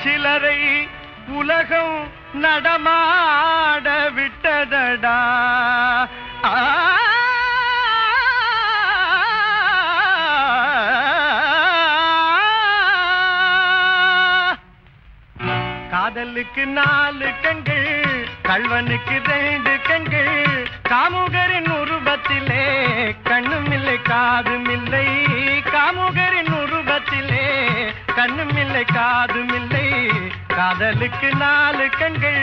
சிலரை உலகம் நடமாட விட்டதடா ஆ காதலுக்கு நாலு கண்கள் கல்வனுக்கு ரெண்டு கண்கள் காமுகரின் உருவத்திலே கண்ணும் இல்லை காதும் இல்லை காமுகரின் உருவத்திலே கண்ணும் இல்லை காதும் இல்லை காதலுக்கு நாலு கண்கள்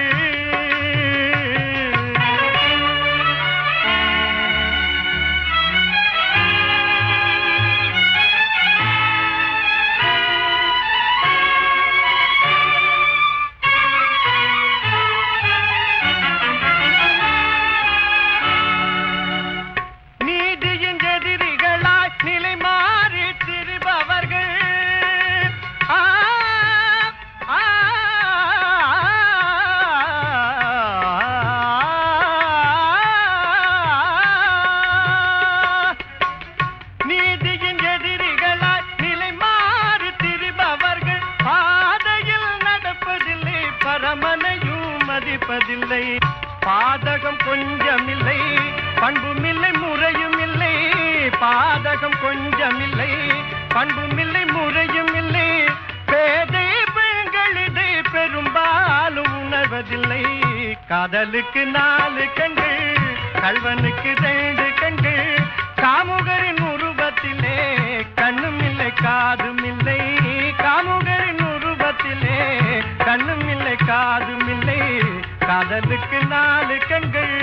நீதியின் எதிரிகளாய் நிலை மாறி திரிபவர்கள் ஆ, ஆ, நீதியின் எதிரிகளாய் நிலை மாறி திரிபவர்கள் பாதையில் நடப்பதில்லை பரமனையும் மதிப்பதில்லை பாதகம் கொஞ்சமில்லை பண்புமில்லை முறையும் இல்லை பாதகம் கொஞ்சமில்லை பண்புமில்லை முறையும் இல்லை பேதை பெண்கள் இதை பெரும்பாலும் உணர்வதில்லை காதலுக்கு நாலு கண்கள் கல்வனுக்கு ரெண்டு கண்கள் காமுகரின் உருவத்திலே கண்ணும் இல்லை காதும் இல்லை காமுகரின் உருவத்திலே கண்ணும் இல்லை காதும் இல்லை காதலுக்கு நாலு கண்கள்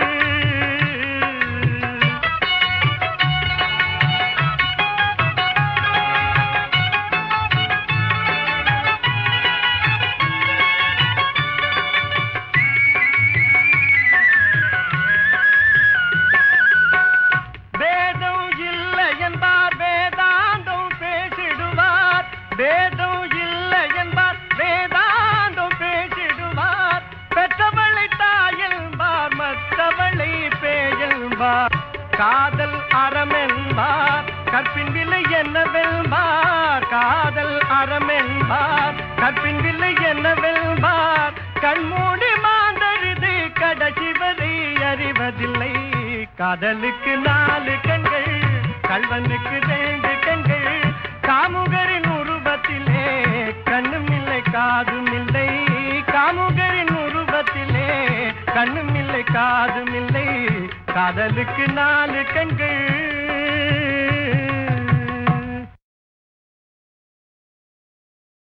வேதம் இல்லை என்பார் வேதாந்தம் பேசிடுவார் வேதம் இல்லை என்பார் வேதாந்தம் பேசிடுவார் பெற்றவளை தாயென்பார் மற்றவளை பேயென்பார் காதல் அறமென்பார் கற்பின் விலை என்னவென்பார் காதல் அறமென்பார் கற்பின் விலை என்னவென்பார் கண்மூடி மாந்தரிது கடைசி வரை அறிவதில்லை காதலுக்கு நாலு கண்கள் கல்வனுக்கு ரெண்டு கண்கள் காமுகரின் உருவத்திலே கண்ணும் இல்லை காதும் இல்லை காமுகரின் உருவத்திலே கண்ணும் இல்லை காதும் இல்லை காதலுக்கு நாலு கண்கள்